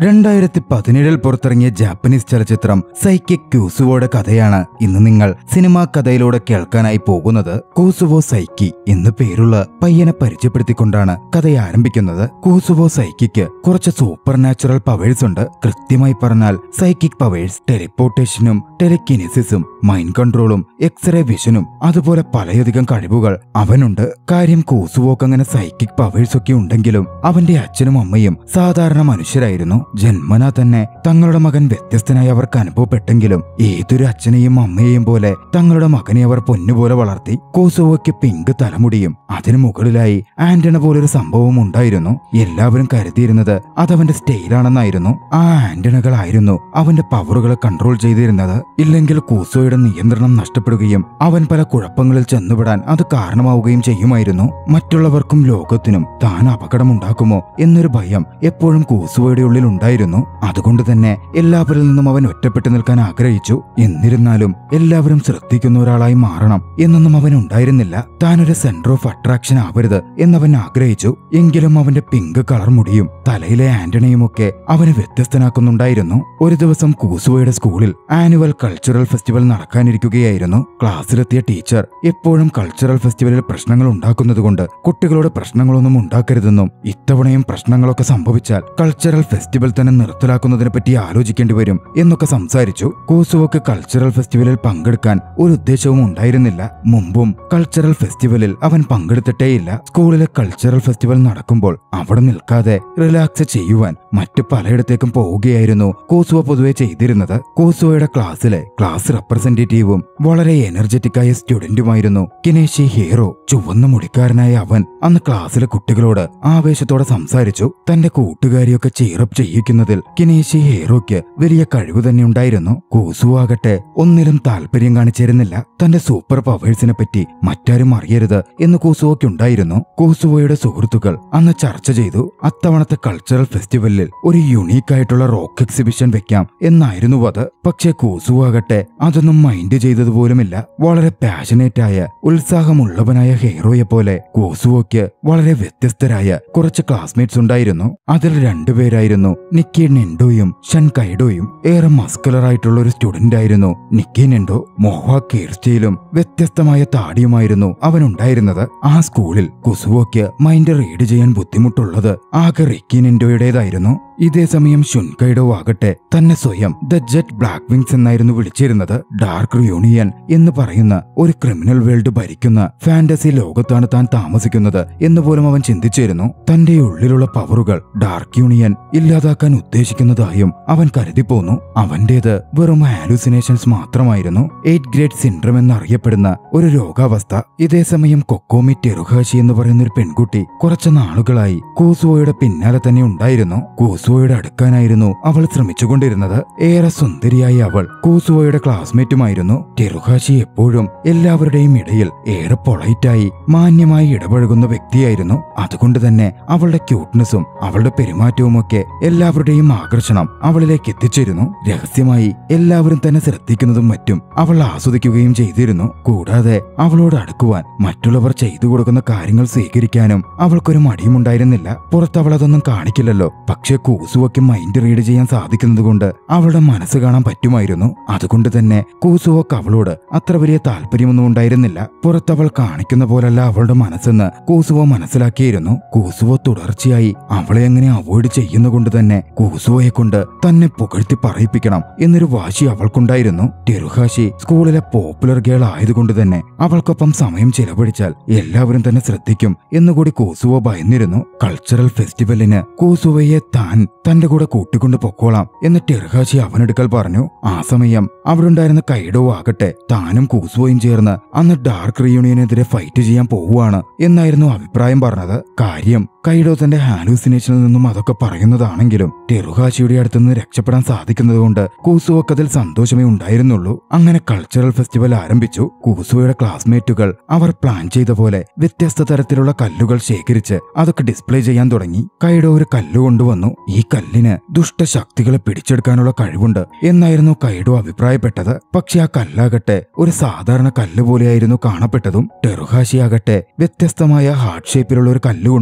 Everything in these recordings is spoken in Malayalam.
രണ്ടായിരത്തി പതിനേഴിൽ പുറത്തിറങ്ങിയ ജാപ്പനീസ് ചലച്ചിത്രം സൈക്കിക് ക്യൂസുവോയുടെ കഥയാണ് ഇന്ന് നിങ്ങൾ സിനിമാ കഥയിലൂടെ കേൾക്കാനായി പോകുന്നത് കൂസുവോ സൈക്കി എന്ന് പേരുള്ള പയ്യനെ പരിചയപ്പെടുത്തിക്കൊണ്ടാണ് കഥ ആരംഭിക്കുന്നത് കൂസുവോ സൈക്കിക്ക് കുറച്ച് സൂപ്പർ നാച്ചുറൽ പവേഴ്സ് ഉണ്ട് കൃത്യമായി പറഞ്ഞാൽ സൈക്കിക് പവേഴ്സ് ടെലിപ്പോർട്ടേഷനും ടെലിക്കിനിസിസും മൈൻഡ് കൺട്രോളും എക്സ്റേ വിഷനും അതുപോലെ പലയധികം കഴിവുകൾ അവനുണ്ട് കാര്യം കൂസുവോക്ക് അങ്ങനെ സൈക്കിക് പവേഴ്സ് ഒക്കെ ഉണ്ടെങ്കിലും അവന്റെ അച്ഛനും അമ്മയും സാധാരണ മനുഷ്യരായിരുന്നു ജന്മനാ തന്നെ തങ്ങളുടെ മകൻ വ്യത്യസ്തനായി അവർക്ക് അനുഭവപ്പെട്ടെങ്കിലും ഏതൊരു അച്ഛനെയും അമ്മയെയും പോലെ തങ്ങളുടെ മകനെ അവർ പൊന്നുപോലെ വളർത്തി കോസുവോയ്ക്ക് പിങ്ക് തലമുടിയും അതിനു മുകളിലായി ആന്റണ പോലൊരു സംഭവം ഉണ്ടായിരുന്നു എല്ലാവരും കരുതിയിരുന്നത് അതവന്റെ സ്റ്റൈലാണെന്നായിരുന്നു ആ ആന്റണകളായിരുന്നു അവന്റെ പവറുകളെ കൺട്രോൾ ചെയ്തിരുന്നത് ഇല്ലെങ്കിൽ കൂസോയുടെ നിയന്ത്രണം നഷ്ടപ്പെടുകയും അവൻ പല കുഴപ്പങ്ങളിൽ ചെന്നുപെടാൻ അത് കാരണമാവുകയും ചെയ്യുമായിരുന്നു മറ്റുള്ളവർക്കും ലോകത്തിനും താൻ അപകടമുണ്ടാക്കുമോ എന്നൊരു ഭയം എപ്പോഴും കൂസുവയുടെ ഉള്ളിൽ ഉണ്ടായിരുന്നു അതുകൊണ്ട് തന്നെ എല്ലാവരിൽ നിന്നും അവൻ ഒറ്റപ്പെട്ടു നിൽക്കാൻ ആഗ്രഹിച്ചു എന്നിരുന്നാലും എല്ലാവരും ശ്രദ്ധിക്കുന്ന ഒരാളായി മാറണം എന്നൊന്നും അവൻ ഉണ്ടായിരുന്നില്ല താനൊരു സെന്റർ ഓഫ് അട്രാക്ഷൻ ആവരുത് എന്നവൻ ആഗ്രഹിച്ചു എങ്കിലും അവന്റെ പിങ്ക് കളർ മുടിയും തലയിലെ ആന്റണിയുമൊക്കെ അവനെ വ്യത്യസ്തനാക്കുന്നുണ്ടായിരുന്നു ഒരു ദിവസം കൂസുവയുടെ സ്കൂളിൽ ആനുവൽ കൾച്ചറൽ ഫെസ്റ്റിവൽ നടക്കാനിരിക്കുകയായിരുന്നു ക്ലാസ്സിലെത്തിയ ടീച്ചർ എപ്പോഴും കൾച്ചറൽ ഫെസ്റ്റിവലിൽ പ്രശ്നങ്ങൾ ഉണ്ടാക്കുന്നതുകൊണ്ട് കുട്ടികളോട് പ്രശ്നങ്ങളൊന്നും ഉണ്ടാക്കരുതെന്നും ഇത്തവണയും പ്രശ്നങ്ങളൊക്കെ സംഭവിച്ചാൽ കൾച്ചറൽ ഫെസ്റ്റിവൽ തന്നെ നിർത്തലാക്കുന്നതിനെ പറ്റി ആലോചിക്കേണ്ടി വരും എന്നൊക്കെ സംസാരിച്ചു കൂസുവോക്ക് കൾച്ചറൽ ഫെസ്റ്റിവലിൽ പങ്കെടുക്കാൻ ഒരു ഉദ്ദേശവും ഉണ്ടായിരുന്നില്ല മുമ്പും കൾച്ചറൽ ഫെസ്റ്റിവലിൽ അവൻ പങ്കെടുത്തിട്ടേയില്ല സ്കൂളിലെ കൾച്ചറൽ ഫെസ്റ്റിവൽ നടക്കുമ്പോൾ അവിടെ നിൽക്കാതെ റിലാക്സ് ചെയ്യുവാൻ മറ്റു പലയിടത്തേക്കും പോവുകയായിരുന്നു കൂസുവ പൊതുവെ ചെയ്തിരുന്നത് കൂസുവയുടെ ക്ലാസ്സിലെ ക്ലാസ് റെപ്രസെന്റേറ്റീവും വളരെ എനർജറ്റിക് ആയ സ്റ്റുഡന്റുമായിരുന്നു കിനേഷി ഹീറോ ചുവന്ന മുടിക്കാരനായ അവൻ അന്ന് ക്ലാസ്സിലെ കുട്ടികളോട് ആവേശത്തോടെ സംസാരിച്ചു തന്റെ കൂട്ടുകാരിയൊക്കെ ചീറപ്പ് ചെയ്യിക്കുന്നതിൽ കിനേഷി ഹീറോയ്ക്ക് വലിയ കഴിവ് തന്നെ ഉണ്ടായിരുന്നു കൂസുവാകട്ടെ ഒന്നിലും താല്പര്യം കാണിച്ചിരുന്നില്ല തന്റെ സൂപ്പർ പവേഴ്സിനെ പറ്റി മറ്റാരും അറിയരുത് എന്ന് കൂസുവോയ്ക്കുണ്ടായിരുന്നു കൂസുവോയുടെ സുഹൃത്തുക്കൾ അന്ന് ചർച്ച ചെയ്തു അത്തവണത്തെ കൾച്ചറൽ ഫെസ്റ്റിവലിൽ ഒരു യുണീക്ക് ആയിട്ടുള്ള റോക്ക് എക്സിബിഷൻ വെക്കാം എന്നായിരുന്നു അത് പക്ഷേ കൂസുവാകട്ടെ അതൊന്നും മൈൻഡ് ചെയ്തതുപോലുമില്ല വളരെ പാഷനേറ്റ് ആയ ഉത്സാഹമുള്ളവനായ ഹീറോയെ പോലെ കൂസുവോയ്ക്ക് വളരെ വ്യത്യസ്തരായ കുറച്ച് ക്ലാസ്മേറ്റ്സ് ഉണ്ടായിരുന്നു അതിൽ രണ്ടുപേരായിരുന്നു നിക്കി നെൻഡോയും ഷൻ കൈഡോയും ഏറെ മസ്കുലർ ആയിട്ടുള്ള ഒരു സ്റ്റുഡന്റ് ആയിരുന്നു നിക്കി നെൻഡോ മോഹാക്ക് ഹെയർ സ്റ്റൈലും വ്യത്യസ്തമായ താടിയുമായിരുന്നു അവനുണ്ടായിരുന്നത് ആ സ്കൂളിൽ കുസുവോയ്ക്ക് മൈൻഡ് റീഡ് ചെയ്യാൻ ബുദ്ധിമുട്ടുള്ളത് ആകെ റിക്കി നെൻഡോയുടേതായിരുന്നു ഇതേ സമയം ഷുൻകൈഡോ ആകട്ടെ തന്നെ സ്വയം ദ ജെറ്റ് ബ്ലാക്ക് വിങ്സ് എന്നായിരുന്നു വിളിച്ചിരുന്നത് ഡാർക്ക് യൂണിയൻ എന്ന് പറയുന്ന ഒരു ക്രിമിനൽ വേൾഡ് ഭരിക്കുന്ന ഫാന്റസി ലോകത്താണ് താൻ താമസിക്കുന്നത് എന്ന് പോലും അവൻ ചിന്തിച്ചിരുന്നു തന്റെ ഉള്ളിലുള്ള പവറുകൾ ഡാർക്ക് യൂണിയൻ ഇല്ലാതാക്കാൻ ഉദ്ദേശിക്കുന്നതായും അവൻ കരുതിപ്പോന്നു അവന്റേത് വെറും ഹാലൂസിനേഷൻസ് മാത്രമായിരുന്നു എയ്റ്റ് ഗ്രേഡ് സിൻഡ്രം എന്നറിയപ്പെടുന്ന ഒരു രോഗാവസ്ഥ ഇതേ സമയം കൊക്കോമി ടെറുഹാഷി എന്ന് പറയുന്ന ഒരു പെൺകുട്ടി കുറച്ചു നാളുകളായി കൂസുവോയുടെ പിന്നാലെ തന്നെ ഉണ്ടായിരുന്നു കൂസുവോയുടെ അടുക്കാനായിരുന്നു അവൾ ശ്രമിച്ചുകൊണ്ടിരുന്നത് ഏറെ സുന്ദരിയായ അവൾ കൂസുവോയുടെ ക്ലാസ്മേറ്റുമായിരുന്നു ടെറുഹാഷി എപ്പോഴും എല്ലാവരുടെയും ഇടയിൽ ഏറെ പൊളൈറ്റായി മാന്യമായി ഇടപഴകുന്ന വ്യക്തിയായിരുന്നു അതുകൊണ്ട് തന്നെ അവളുടെ ക്യൂട്ട്നെസ്സും അവളുടെ പെരുമാറ്റവുമൊക്കെ എല്ലാവരുടെയും ആകർഷണം അവളിലേക്ക് എത്തിച്ചിരുന്നു രഹസ്യമായി എല്ലാവരും തന്നെ ശ്രദ്ധിക്കുന്നതും മറ്റും അവൾ ആസ്വദിക്കുകയും ചെയ്തിരുന്നു കൂടാതെ അവളോട് അടുക്കുവാൻ മറ്റുള്ളവർ ചെയ്തു കൊടുക്കുന്ന കാര്യങ്ങൾ സ്വീകരിക്കാനും അവൾക്കൊരു മടിയുമുണ്ടായിരുന്നില്ല പുറത്ത് അവൾ അതൊന്നും കാണിക്കില്ലല്ലോ പക്ഷെ കൂസുവയ്ക്ക് മൈൻഡ് റീഡ് ചെയ്യാൻ സാധിക്കുന്നതുകൊണ്ട് അവളുടെ മനസ്സ് കാണാൻ പറ്റുമായിരുന്നു അതുകൊണ്ട് തന്നെ കൂസുവക്ക് അവളോട് അത്ര വലിയ താല്പര്യമൊന്നും ഉണ്ടായിരുന്നില്ല പുറത്തവൾ കാണിക്കുന്ന പോലല്ല അവളുടെ മനസ്സെന്ന് കൂസുവോ മനസ്സിലാക്കിയിരുന്നു കൂസുവോ തുടർച്ചയായി അവളെ എങ്ങനെ അവോയ്ഡ് ചെയ്യുന്നതുകൊണ്ട് തന്നെ കൂസുവയെ കൊണ്ട് തന്നെ പുകഴ്ത്തി പറയിപ്പിക്കണം എന്നൊരു വാശി അവൾക്കുണ്ടായിരുന്നു ടെറുഹാഷി സ്കൂളിലെ പോപ്പുലർ ഗേൾ ആയതുകൊണ്ട് തന്നെ അവൾക്കൊപ്പം സമയം ചിലവഴിച്ചാൽ എല്ലാവരും തന്നെ ശ്രദ്ധിക്കും എന്നുകൂടി കൂസുവോ ഭയന്നിരുന്നു കൾച്ചറൽ ഫെസ്റ്റിവലിന് കൂസുവയെ താൻ തന്റെ കൂടെ കൂട്ടിക്കൊണ്ട് പൊക്കോളാം എന്ന് ടെറുഹാഷി അവനെടുക്കൽ പറഞ്ഞു ആ സമയം അവിടെ ഉണ്ടായിരുന്ന കൈഡോ ആകട്ടെ താനും കൂസുവോയും ചേർന്ന് അന്ന് ഡാർക്ക് റീയൂണിയനെതിരെ ഫൈറ്റ് ചെയ്യാൻ പോവുകയാണ് എന്നായിരുന്നു അഭിപ്രായം പറഞ്ഞത് കാര്യം കൈഡോ തന്റെ ഹാലൂസിനേഷനിൽ നിന്നും അതൊക്കെ പറയുന്നതാണെങ്കിലും ടെറുഹാഷിയുടെ അടുത്തുനിന്ന് രക്ഷപ്പെടാൻ സാധിക്കുന്നതുകൊണ്ട് കൂസുവക്കതിൽ സന്തോഷമേ ഉണ്ടായിരുന്നുള്ളൂ അങ്ങനെ കൾച്ചറൽ ഫെസ്റ്റിവൽ ആരംഭിച്ചു കൂസുവയുടെ ക്ലാസ്മേറ്റുകൾ അവർ പ്ലാൻ ചെയ്ത പോലെ വ്യത്യസ്ത തരത്തിലുള്ള കല്ലുകൾ ശേഖരിച്ച് അതൊക്കെ ഡിസ്പ്ലേ ചെയ്യാൻ തുടങ്ങി കൈഡോ ഒരു കല്ല് കൊണ്ടുവന്നു ഈ കല്ലിന് ദുഷ്ടശക്തികളെ പിടിച്ചെടുക്കാനുള്ള കഴിവുണ്ട് എന്നായിരുന്നു കൈഡോ അഭിപ്രായപ്പെട്ടത് പക്ഷെ ആ കല്ലാകട്ടെ ഒരു സാധാരണ കല്ല് പോലെയായിരുന്നു കാണപ്പെട്ടതും ടെറുഹാഷിയാകട്ടെ വ്യത്യസ്തമായ ഹാർട്ട് ഷേപ്പിലുള്ള ഒരു കല്ല് കൊണ്ടുവന്നു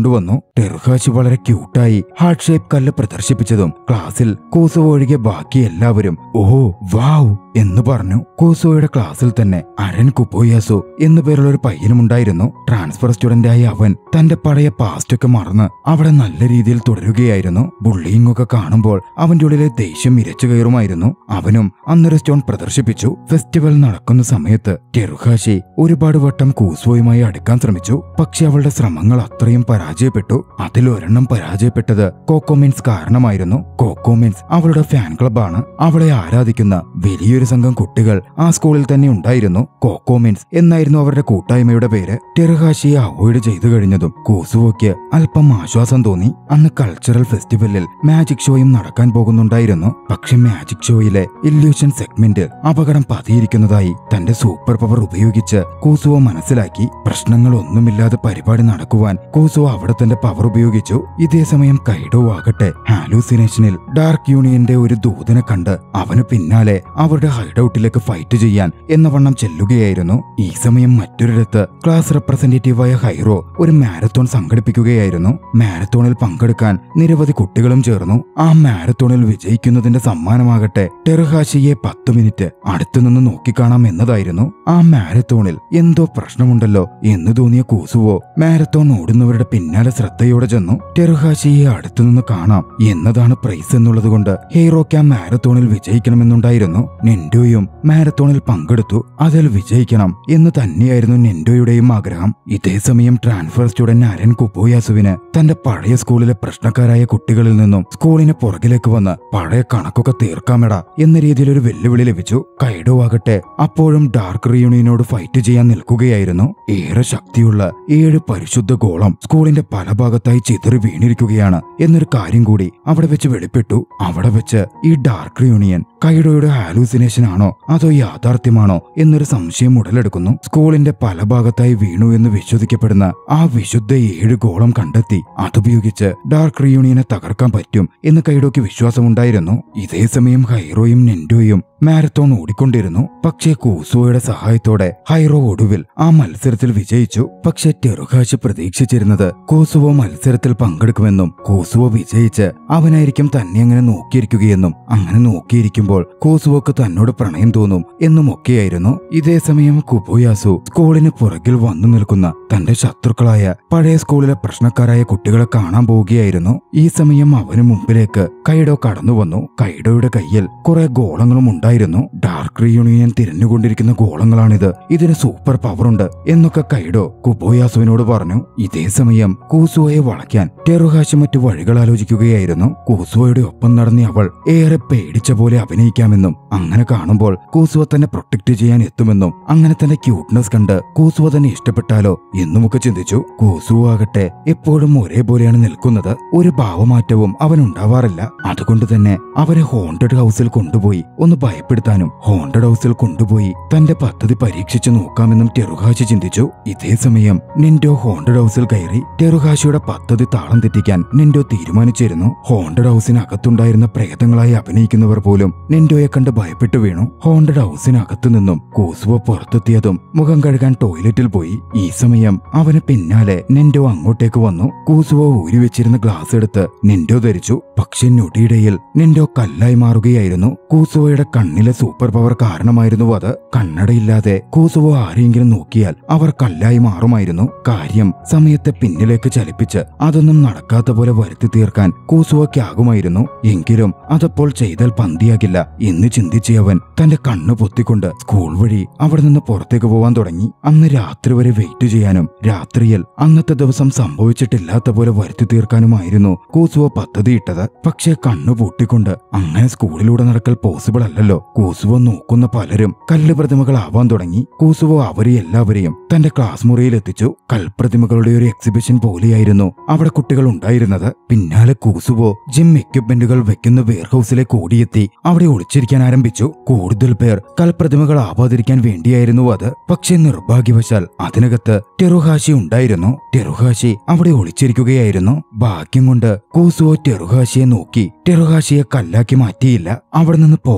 ടെറുഹാശി വളരെ ക്യൂട്ടായി ഹാർട്ട് ഷേപ്പ് കല്ല് പ്രദർശിപ്പിച്ചതും ക്ലാസ്സിൽ കൂസുവോ ഒഴികെ ബാക്കി എല്ലാവരും ഓ വാവ് എന്ന് പറഞ്ഞു കൂസുവോയുടെ ക്ലാസ്സിൽ തന്നെ അരൻ കുപ്പോയാസു എന്നു പേരുള്ള ഒരു പയ്യനുമുണ്ടായിരുന്നു ട്രാൻസ്ഫർ സ്റ്റുഡന്റായ അവൻ തന്റെ പഴയ പാസ്റ്റ് ഒക്കെ മറന്ന് അവിടെ നല്ല രീതിയിൽ തുടരുകയായിരുന്നു ബുള്ളിങ് ഒക്കെ കാണുമ്പോൾ അവന്റെ ഉള്ളിലെ ദേഷ്യം ഇരച്ചു കയറുമായിരുന്നു അവനും അന്നൊരു സ്റ്റോൺ പ്രദർശിപ്പിച്ചു ഫെസ്റ്റിവൽ നടക്കുന്ന സമയത്ത് ടെറുഹാശി ഒരുപാട് വട്ടം കൂസുവോയുമായി അടുക്കാൻ ശ്രമിച്ചു പക്ഷെ അവളുടെ ശ്രമങ്ങൾ അത്രയും പരാജയപ്പെട്ടു അതിലൊരെണ്ണം പരാജയപ്പെട്ടത് കോക്കോമിൻസ് കാരണമായിരുന്നു കോക്കോമിൻസ് അവളുടെ ഫാൻ ക്ലബാണ് അവളെ ആരാധിക്കുന്ന വലിയൊരു സംഘം കുട്ടികൾ ആ സ്കൂളിൽ തന്നെ ഉണ്ടായിരുന്നു കോക്കോമിൻസ് എന്നായിരുന്നു അവരുടെ കൂട്ടായ്മയുടെ പേര് ടെറുഹാശിയെ അവോയ്ഡ് ചെയ്തു കഴിഞ്ഞതും കൂസുവോയ്ക്ക് അല്പം ആശ്വാസം തോന്നി അന്ന് കൾച്ചറൽ ഫെസ്റ്റിവലിൽ മാജിക് ഷോയും നടക്കാൻ പോകുന്നുണ്ടായിരുന്നു പക്ഷെ മാജിക് ഷോയിലെ ഇല്യൂഷൻ സെഗ്മെന്റിൽ അപകടം പതിയിരിക്കുന്നതായി തന്റെ സൂപ്പർ പവർ ഉപയോഗിച്ച് കൂസുവോ മനസ്സിലാക്കി പ്രശ്നങ്ങളൊന്നുമില്ലാതെ പരിപാടി നടക്കുവാൻ കൂസുവോ അവിടെ തന്റെ പവർ ഉപയോഗിച്ചു ഇതേ സമയം കൈഡോ ആകട്ടെ ഹാലൂസിനേഷനിൽ ഡാർക്ക് യൂണിയന്റെ ഒരു ദൂതനെ കണ്ട് അവന് പിന്നാലെ അവരുടെ ഹൈഡൌട്ടിലേക്ക് ഫൈറ്റ് ചെയ്യാൻ എന്ന വണ്ണം ചെല്ലുകയായിരുന്നു ഈ സമയം മറ്റൊരിടത്ത് ക്ലാസ് റെപ്രസെന്റേറ്റീവായ ഹൈറോ ഒരു മാരത്തോൺ സംഘടിപ്പിക്കുകയായിരുന്നു മാരത്തോണിൽ പങ്കെടുക്കാൻ നിരവധി കുട്ടികളും ചേർന്നു ആ മാരത്തോണിൽ വിജയിക്കുന്നതിന്റെ സമ്മാനമാകട്ടെ ടെറുഹാഷിയെ പത്ത് മിനിറ്റ് അടുത്തുനിന്ന് നോക്കിക്കാണാം എന്നതായിരുന്നു ആ മാരത്തോണിൽ എന്തോ പ്രശ്നമുണ്ടല്ലോ എന്ന് തോന്നിയ കൂസുവോ മാരത്തോൺ ഓടുന്നവരുടെ പിന്നാലെ ശ്രദ്ധയോടെ ചെന്നു ടെറുഹാഷിയെ അടുത്തുനിന്ന് കാണാം എന്നതാണ് പ്രൈസ് എന്നുള്ളതുകൊണ്ട് ഹീറോയ്ക്ക് ആ മാരത്തോണിൽ വിജയിക്കണമെന്നുണ്ടായിരുന്നു നെൻഡോയും മാരത്തോണിൽ പങ്കെടുത്തു അതിൽ വിജയിക്കണം എന്ന് തന്നെയായിരുന്നു നെൻഡോയുടെയും ആഗ്രഹം ഇതേ സമയം ട്രാൻസ്ഫർ സ്റ്റുഡന്റ് അരൻ കുപ്പോയാസുവിന് തന്റെ പഴയ സ്കൂളിലെ പ്രശ്നക്കാരായ കുട്ടികളിൽ നിന്നും സ്കൂളിന് പുറകിലേക്ക് വന്ന് പഴയ കണക്കൊക്കെ തീർക്കാമെടാ എന്ന രീതിയിൽ ഒരു വെല്ലുവിളി ലഭിച്ചു കൈഡോ ആകട്ടെ അപ്പോഴും ഡാർക്ക് റിയൂണിയനോട് ഫൈറ്റ് ചെയ്യാൻ നിൽക്കുകയായിരുന്നു ഏറെ ശക്തിയുള്ള ഏഴ് പരിശുദ്ധ ഗോളം സ്കൂളിന്റെ പല ഭാഗത്തായി ചിതറി വീണിരിക്കുകയാണ് എന്നൊരു കാര്യം കൂടി അവിടെ വെച്ച് വെളിപ്പെട്ടു അവിടെ വെച്ച് ഈ ഡാർക്ക് റിയൂണിയൻ കൈഡോയുടെ ഹാലൂസിനേഷൻ ആണോ അതോ യാഥാർത്ഥ്യമാണോ എന്നൊരു സംശയം ഉടലെടുക്കുന്നു സ്കൂളിന്റെ പല ഭാഗത്തായി വീണു എന്ന് വിശ്വസിക്കപ്പെടുന്ന ആ വിശുദ്ധ ഏഴ് ഗോളം കണ്ടെത്തി അതുപയോഗിച്ച് ഡാർക്ക് റിയൂണിയനെ തകർക്കാൻ പറ്റും എന്ന് കൈഡോയ്ക്ക് വിശ്വാസമുണ്ടായിരുന്നു ഇതേ സമയം ഹൈറോയും നെൻഡോയും മാരത്തോൺ ഓടിക്കൊണ്ടിരുന്നു പക്ഷേ കൂസുവോയുടെ സഹായത്തോടെ ഹൈറോ ഒടുവിൽ ആ മത്സരത്തിൽ വിജയിച്ചു പക്ഷേ ടെറുഹാശി പ്രതീക്ഷിച്ചിരുന്നത് കൂസുവോ മത്സരത്തിൽ പങ്കെടുക്കുമെന്നും കൂസുവോ വിജയിച്ച് അവനായിരിക്കും തന്നെ അങ്ങനെ നോക്കിയിരിക്കുകയെന്നും അങ്ങനെ നോക്കിയിരിക്കുമ്പോൾ കൂസുവോക്ക് തന്നോട് പ്രണയം തോന്നും എന്നുമൊക്കെയായിരുന്നു ഇതേ സമയം കുബോയാസു സ്കൂളിന് പുറകിൽ വന്നു നിൽക്കുന്ന തന്റെ ശത്രുക്കളായ പഴയ സ്കൂളിലെ പ്രശ്നക്കാരായ കുട്ടികളെ കാണാൻ പോവുകയായിരുന്നു ഈ സമയം അവന് മുമ്പിലേക്ക് കൈഡോ കടന്നു വന്നു കൈഡോയുടെ കയ്യിൽ കുറെ ഗോളങ്ങളും ഉണ്ടായിരുന്നു ഡാർക്ക് റീയൂണിയൻ തിരഞ്ഞുകൊണ്ടിരിക്കുന്ന ഗോളങ്ങളാണിത് ഇതിന് സൂപ്പർ പവറുണ്ട് എന്നൊക്കെ കൈഡോ കുബോയാസുവിനോട് പറഞ്ഞു ഇതേ സമയം കൂസുവയെ വളയ്ക്കാൻ ടെറുഹാശി മറ്റു വഴികൾ ആലോചിക്കുകയായിരുന്നു കൂസുവയുടെ ഒപ്പം നടന്ന അവൾ ഏറെ പേടിച്ച പോലെ അഭിനയിക്കാമെന്നും അങ്ങനെ കാണുമ്പോൾ കൂസുവ തന്നെ പ്രൊട്ടക്ട് ചെയ്യാൻ എത്തുമെന്നും അങ്ങനെ തന്റെ ക്യൂട്ട്നെസ് കണ്ട് കൂസുവ തന്നെ ഇഷ്ടപ്പെട്ടാലോ എന്നുമൊക്കെ ചിന്തിച്ചു കൂസുവ ആകട്ടെ എപ്പോഴും ഒരേപോലെയാണ് നിൽക്കുന്നത് ഒരു ഭാവമാറ്റവും അവൻ ഉണ്ടാവാറില്ല അതുകൊണ്ട് തന്നെ അവരെ ഹോണ്ടഡ് ഹൗസിൽ കൊണ്ടുപോയി ഒന്ന് ഭയപ്പെടുത്താനും ഹോണ്ടഡ് ഹൗസിൽ കൊണ്ടുപോയി തന്റെ പദ്ധതി പരീക്ഷിച്ചു നോക്കാമെന്നും ടെറുഹാശി ചിന്തിച്ചു ഇതേ സമയം നിൻഡോ ഹോണ്ടഡ് ഹൗസിൽ കയറി ടെറുഹാശിയുടെ പദ്ധതി താളം തെറ്റിക്കാൻ നിൻഡോ തീരുമാനിച്ചിരുന്നു ഹോണ്ടഡ് ഹൗസിനകത്തുണ്ടായിരുന്ന പ്രേതങ്ങളായി അഭിനയിക്കുന്നവർ പോലും നിൻഡോയെ കണ്ട് ഭയപ്പെട്ടു വീണു ഹോണ്ടഡ് ഹൗസിനകത്തു നിന്നും കൂസുവ പുറത്തെത്തിയതും മുഖം കഴുകാൻ ടോയ്ലറ്റിൽ പോയി ഈ സമയം അവന് പിന്നാലെ നിൻഡോ അങ്ങോട്ടേക്ക് വന്നു കൂസുവ ഊരി വെച്ചിരുന്ന ഗ്ലാസ് എടുത്ത് നിൻഡോ ധരിച്ചു പക്ഷെ ഞൊടിയിടയിൽ നിൻഡോ കല്ലായി മാറുകയായിരുന്നു കൂസുവയുടെ കണ്ണിലെ സൂപ്പർ പവർ കാരണമായിരുന്നു അത് കണ്ണടയില്ലാതെ കൂസുവോ ആരെങ്കിലും നോക്കിയാൽ അവർ കല്ലായി മാറുമായിരുന്നു കാര്യം സമയത്തെ പിന്നിലേക്ക് ചലിപ്പിച്ച് അതൊന്നും നടക്കാത്ത പോലെ വരുത്തി തീർക്കാൻ കൂസുവയ്ക്കാകുമായിരുന്നു എങ്കിലും അതപ്പോൾ ചെയ്താൽ പന്തിയാകില്ല എന്ന് ചിന്തിച്ച അവൻ തന്റെ കണ്ണു പൊത്തിക്കൊണ്ട് സ്കൂൾ വഴി അവിടെ നിന്ന് പുറത്തേക്ക് പോവാൻ തുടങ്ങി അന്ന് രാത്രി വരെ വെയിറ്റ് ചെയ്യാനും രാത്രിയിൽ അന്നത്തെ ദിവസം സംഭവിച്ചിട്ടില്ലാത്ത പോലെ വരുത്തി തീർക്കാനുമായിരുന്നു കൂസുവ പദ്ധതിയിട്ടത് പക്ഷേ കണ്ണു പൂട്ടിക്കൊണ്ട് അങ്ങനെ സ്കൂളിലൂടെ നടക്കൽ പോസിബിൾ അല്ലല്ലോ കൂസുവ നോക്കുന്ന പലരും കല്ല് പ്രതിമകളാവാൻ തുടങ്ങി കൂസുവോ അവരെ എല്ലാവരെയും തന്റെ ക്ലാസ് മുറിയിൽ എത്തിച്ചു കൽപ്രതിമകളുടെ ഒരു എക്സിബിഷൻ പോലെയായിരുന്നു അവിടെ കുട്ടികൾ ഉണ്ടായിരുന്നത് പിന്നാലെ കൂസുവോ ജിം എക്യുപ്മെന്റുകൾ വെക്കുന്ന വെയർഹൌസിലേക്ക് ഓടിയെത്തി അവിടെ ഒളിച്ചിരിക്കാൻ ആരംഭിച്ചു കൂടുതൽ പേർ കൽപ്രതിമകൾ ആവാതിരിക്കാൻ വേണ്ടിയായിരുന്നു അത് പക്ഷേ നിർഭാഗ്യവശാൽ അതിനകത്ത് ടെറുഹാശി ഉണ്ടായിരുന്നു ടെറുഹാശി അവിടെ ഒളിച്ചിരിക്കുകയായിരുന്നു ഭാഗ്യം കൊണ്ട് കൂസുവോ ടെറുഹാശിയെ നോക്കി ടെറുഹാശിയെ കല്ലാക്കി മാറ്റിയില്ല അവിടെ നിന്ന് പോരാൻ നേരം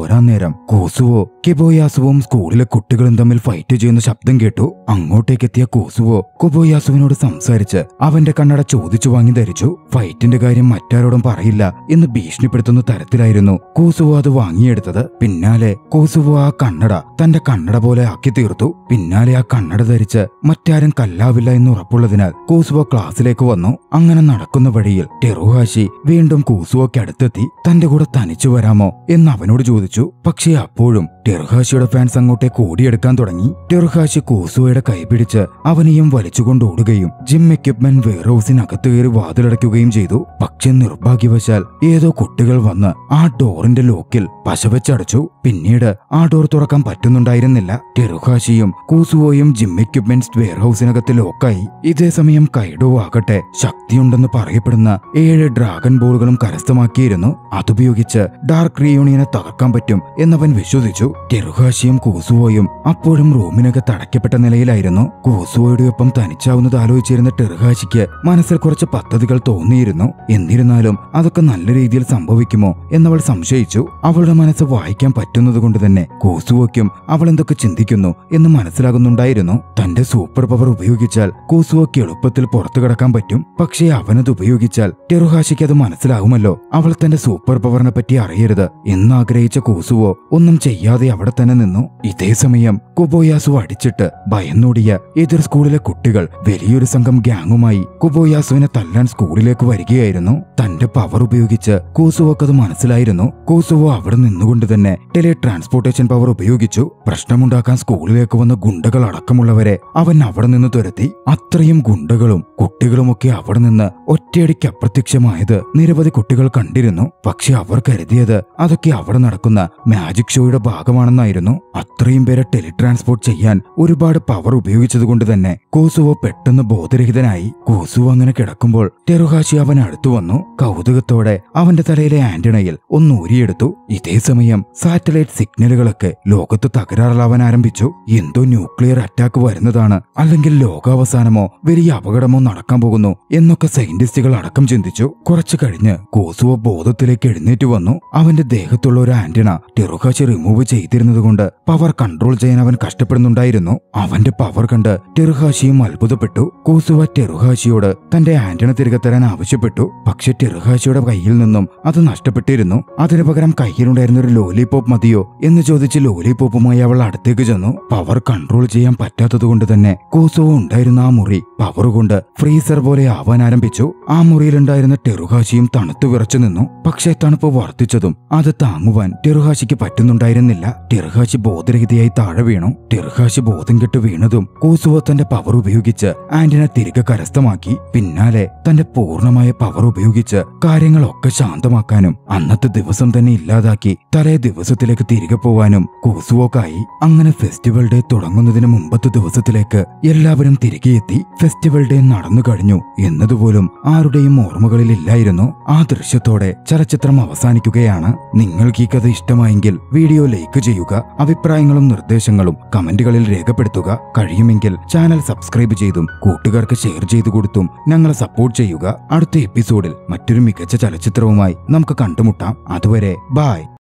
നേരം കോസുവോ കിബോയാസുവും സ്കൂളിലെ കുട്ടികളും തമ്മിൽ ഫൈറ്റ് ചെയ്യുന്ന ശബ്ദം കേട്ടു അങ്ങോട്ടേക്കെത്തിയ കോസുവോ കുബോയാസുവിനോട് സംസാരിച്ച് അവന്റെ കണ്ണട ചോദിച്ചു വാങ്ങി ധരിച്ചു ഫൈറ്റിന്റെ കാര്യം മറ്റാരോടും പറയില്ല എന്ന് ഭീഷണിപ്പെടുത്തുന്ന തരത്തിലായിരുന്നു കോസുവോ അത് വാങ്ങിയെടുത്തത് പിന്നാലെ കോസുവോ ആ കണ്ണട തന്റെ കണ്ണട പോലെ ആക്കി തീർത്തു പിന്നാലെ ആ കണ്ണട ധരിച്ച് മറ്റാരും കല്ലാവില്ല എന്ന് ഉറപ്പുള്ളതിനാൽ കൂസുവോ ക്ലാസ്സിലേക്ക് വന്നു അങ്ങനെ നടക്കുന്ന വഴിയിൽ ടെറുഹാശി വീണ്ടും കൂസുവോക്ക് അടുത്തെത്തി തന്റെ കൂടെ തനിച്ചു വരാമോ എന്ന് അവനോട് ചോദിച്ചു പക്ഷേ അപ്പോഴും ടെറുഹാശിയുടെ ഫാൻസ് അങ്ങോട്ടേക്ക് ഓടിയെടുക്കാൻ തുടങ്ങി ടെറുഹാശി കൂസുവയുടെ കൈപിടിച്ച് അവനെയും വലിച്ചുകൊണ്ട് ഓടുകയും ജിം എക്യുപ്മെന്റ് വെയർഹൌസിനകത്ത് കയറി വാതിലടയ്ക്കുകയും ചെയ്തു പക്ഷെ നിർഭാഗ്യവശാൽ ഏതോ കുട്ടികൾ വന്ന് ആ ഡോറിന്റെ ലോക്കിൽ പശവച്ചടച്ചു പിന്നീട് ആ ഡോർ തുറക്കാൻ പറ്റുന്നുണ്ടായിരുന്നില്ല ടെറുഹാശിയും കൂസുവോയും ജിം എക്യുപ്മെന്റ്സ് വെയർഹൌസിനകത്ത് ലോക്കായി ഇതേ സമയം കൈഡോ ആകട്ടെ ശക്തിയുണ്ടെന്ന് പറയപ്പെടുന്ന ഏഴ് ഡ്രാഗൺ ബോളുകളും കരസ്ഥമാക്കിയിരുന്നു അതുപയോഗിച്ച് ഡാർക്ക് റീയൂണിയനെ തകർക്കാൻ പറ്റും എന്നവൻ വിശ്വസിച്ചു ടെറുഹാശിയും കൂസുവോയും അപ്പോഴും റൂമിനകത്ത് അടയ്ക്കപ്പെട്ട നിലയിലായിരുന്നു കൂസുവോയുടെ ഒപ്പം തനിച്ചാവുന്നത് ആലോചിച്ചിരുന്ന ടെറുഹാശിക്ക് മനസ്സിൽ കുറച്ച് പദ്ധതികൾ തോന്നിയിരുന്നു എന്നിരുന്നാലും അതൊക്കെ നല്ല രീതിയിൽ സംഭവിക്കുമോ എന്നവൾ സംശയിച്ചു അവളുടെ മനസ്സ് വായിക്കാൻ പറ്റുന്നതുകൊണ്ട് തന്നെ കൂസുവോയ്ക്കും അവൾ എന്തൊക്കെ ചിന്തിക്കുന്നു എന്ന് മനസ്സിലാകുന്നുണ്ടായിരുന്നു തന്റെ സൂപ്പർ പവർ ഉപയോഗിച്ചാൽ കൂസുവോയ്ക്ക് എളുപ്പത്തിൽ പുറത്തു കടക്കാൻ പറ്റും പക്ഷേ അവനത് ഉപയോഗിച്ചാൽ ടെറുഹാശിക്ക് അത് മനസ്സിലാകുമല്ലോ അവൾ തന്റെ സൂപ്പർ പവറിനെ പറ്റി അറിയരുത് എന്നാഗ്രഹിച്ച കൂസുവോ ഒന്നും ചെയ്യാതെ അവിടെ തന്നെ നിന്നു ഇതേ സമയം കുബോയാസു അടിച്ചിട്ട് ഭയന്നോടിയ എതിർ സ്കൂളിലെ കുട്ടികൾ വലിയൊരു സംഘം ഗ്യാങ്ങുമായി കുബോയാസുവിനെ തല്ലാൻ സ്കൂളിലേക്ക് വരികയായിരുന്നു തന്റെ പവർ ഉപയോഗിച്ച് കൂസുവോക്ക് അത് മനസ്സിലായിരുന്നു കൂസുവോ അവിടെ നിന്നുകൊണ്ട് തന്നെ ടെലി ട്രാൻസ്പോർട്ടേഷൻ പവർ ഉപയോഗിച്ചു പ്രശ്നമുണ്ടാക്കാൻ സ്കൂളിലേക്ക് വന്ന ഗുണ്ടകൾ അടക്കമുള്ളവരെ അവൻ അവിടെ നിന്ന് തുരത്തി അത്രയും ഗുണ്ടകളും കുട്ടികളുമൊക്കെ അവിടെ നിന്ന് ഒറ്റയടിക്ക് അപ്രത്യക്ഷമായത് നിരവധി കുട്ടികൾ കണ്ടിരുന്നു പക്ഷെ അവർ കരുതിയത് അതൊക്കെ അവിടെ നടക്കുന്ന മാജിക് ഷോയുടെ ഭാഗമാണെന്നായിരുന്നു അത്രയും പേരെ ടെലിട്രാൻസ്പോർട്ട് ചെയ്യാൻ ഒരുപാട് പവർ ഉപയോഗിച്ചതുകൊണ്ട് തന്നെ കോസുവോ പെട്ടെന്ന് ബോധരഹിതനായി കോസുവോ അങ്ങനെ കിടക്കുമ്പോൾ ടെറുഹാശി അവൻ അടുത്തു വന്നു കൗതുകത്തോടെ അവന്റെ തലയിലെ ആന്റിണയിൽ ഒന്ന് ഊരിയെടുത്തു ഇതേ സമയം സാറ്റലൈറ്റ് സിഗ്നലുകളൊക്കെ ലോകത്ത് തകരാറിലാവാൻ ആരംഭിച്ചു എന്തോ ന്യൂക്ലിയർ അറ്റാക്ക് വരുന്നതാണ് അല്ലെങ്കിൽ ലോകാവസാനമോ വലിയ അപകടമോ നടക്കാൻ പോകുന്നു എന്നൊക്കെ സയന്റിസ്റ്റുകൾ അടക്കം ചിന്തിച്ചു കുറച്ചു കഴിഞ്ഞ് കോസുവോ ബോധത്തിലേക്ക് എഴുന്നേറ്റ് വന്നു അവന്റെ ദേഹത്തുള്ള ഒരു ആന്റിന ടെറുഹാശി റിമൂവ് ചെയ്തിരുന്നതുകൊണ്ട് പവർ കൺട്രോൾ ചെയ്യാൻ അവൻ കഷ്ടപ്പെടുന്നുണ്ടായിരുന്നു അവന്റെ പവർ കണ്ട് ടെറുഹാശിയും അത്ഭുതപ്പെട്ടു കോസുവ ടെറുഹാശിയോട് തന്റെ ആന്റിന തിരികെ തരാൻ ആവശ്യപ്പെട്ടു പക്ഷെ ടെറുഹാശിയുടെ കയ്യിൽ നിന്നും അത് നഷ്ടപ്പെട്ടിരുന്നു അതിനു പകരം കയ്യിലുണ്ടായിരുന്ന ഒരു ലോലിപോപ്പ് മതിയോ എന്ന് ചോദിച്ച് ലോലിപോപ്പുമായി അവൾ അടുത്തേക്ക് ചെന്നു പവർ കൺട്രോൾ ചെയ്യാൻ പറ്റാത്തതുകൊണ്ട് തന്നെ കോസുവോ ഉണ്ടായിരുന്ന ആ മുറി പവർ കൊണ്ട് ഫ്രീസർ പോലെ ആവാൻ ആരംഭിച്ചു ആ മുറിയിലുണ്ടായിരുന്ന ടെറുഹാശിയും തണുത്തു വിറച്ചു നിന്നു പക്ഷേ തണുപ്പ് വർദ്ധിച്ചതും അത് താങ്ങുവാൻ ടെറുഹാശിക്ക് പറ്റുന്നുണ്ടായിരുന്നില്ല ടെറുഹാശി ബോധരഹിതയായി താഴെ വീണു ടെറുഹാശി ബോധം കെട്ട് വീണതും കൂസുവോ തന്റെ പവർ ഉപയോഗിച്ച് ആന്റിന തിരികെ കരസ്ഥമാക്കി പിന്നാലെ തന്റെ പൂർണ്ണമായ പവർ ഉപയോഗിച്ച് കാര്യങ്ങളൊക്കെ ശാന്തമാക്കാനും അന്നത്തെ ദിവസം തന്നെ ഇല്ലാതാക്കി തലേ ദിവസത്തിലേക്ക് തിരികെ പോവാനും കൂസുവോക്കായി അങ്ങനെ ഫെസ്റ്റിവൽ ഡേ തുടങ്ങുന്നതിന് മുമ്പത്തെ ദിവസത്തിലേക്ക് എല്ലാവരും തിരികെ എത്തി ഫെസ്റ്റിവൽ ഡേ നടന്നു കഴിഞ്ഞു എന്നതുപോലും ആരുടെയും ഓർമ്മകളിൽ ഇല്ലായിരുന്നു ആ ദൃശ്യത്തോടെ ചലച്ചിത്രം അവസാനിക്കുകയാണ് നിങ്ങൾക്ക് ഈ കഥ ഇഷ്ടമായെങ്കിൽ വീഡിയോ ലൈക്ക് ചെയ്യുക അഭിപ്രായങ്ങളും നിർദ്ദേശങ്ങളും കമന്റുകളിൽ രേഖപ്പെടുത്തുക കഴിയുമെങ്കിൽ ചാനൽ സബ്സ്ക്രൈബ് ചെയ്തും കൂട്ടുകാർക്ക് ഷെയർ ചെയ്തു കൊടുത്തും ഞങ്ങളെ സപ്പോർട്ട് ചെയ്യുക അടുത്ത എപ്പിസോഡിൽ മറ്റൊരു മികച്ച ചലച്ചിത്രവുമായി നമുക്ക് കണ്ടുമുട്ടാം അതുവരെ ബായ്